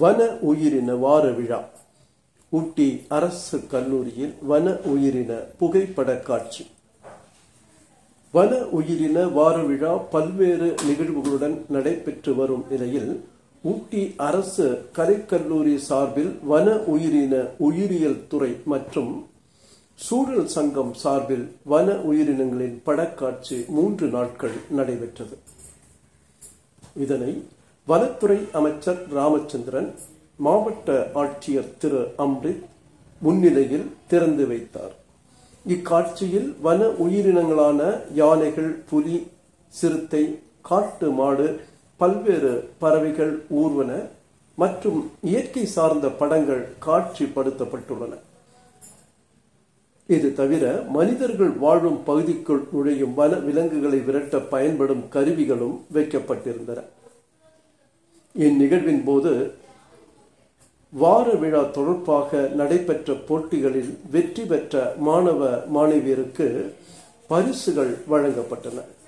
வன உயிரின வார விழா ஊட்டி அரசு கல்லூரியில் வன உயிரின புகைப்பட காட்சி வன உயிரின வார விழா பல்வேறு நிகழ்வுகளுடன் நடைபெற்று வரும் நிலையில் ஊட்டி அரசு கலைக்கல்லூரி சார்பில் வன உயிரின உயிரியல் துறை மற்றும் சூழல் சங்கம் சார்பில் வன உயிரினங்களின் படக்காட்சி மூன்று நாட்கள் நடைபெற்றது இதனை வனத்துறை அமைச்சர் ராமச்சந்திரன் மாவட்ட ஆட்சியர் திரு அம்ரித் முன்னிலையில் திறந்து வைத்தார் இக்காட்சியில் வன உயிரினங்களான யானைகள் புலி சிறுத்தை காட்டு மாடு பல்வேறு பறவைகள் ஊர்வன மற்றும் இயற்கை சார்ந்த படங்கள் காட்சிப்படுத்தப்பட்டுள்ளன இது தவிர மனிதர்கள் வாழும் பகுதிக்குள் நுழையும் வன விலங்குகளை விரட்ட பயன்படும் கருவிகளும் வைக்கப்பட்டிருந்தன இந்நிகழ்வின் போது வார விழா தொடர்பாக நடைபெற்ற போட்டிகளில் வெற்றி பெற்ற மாணவ மாணவியருக்கு பரிசுகள் வழங்கப்பட்டன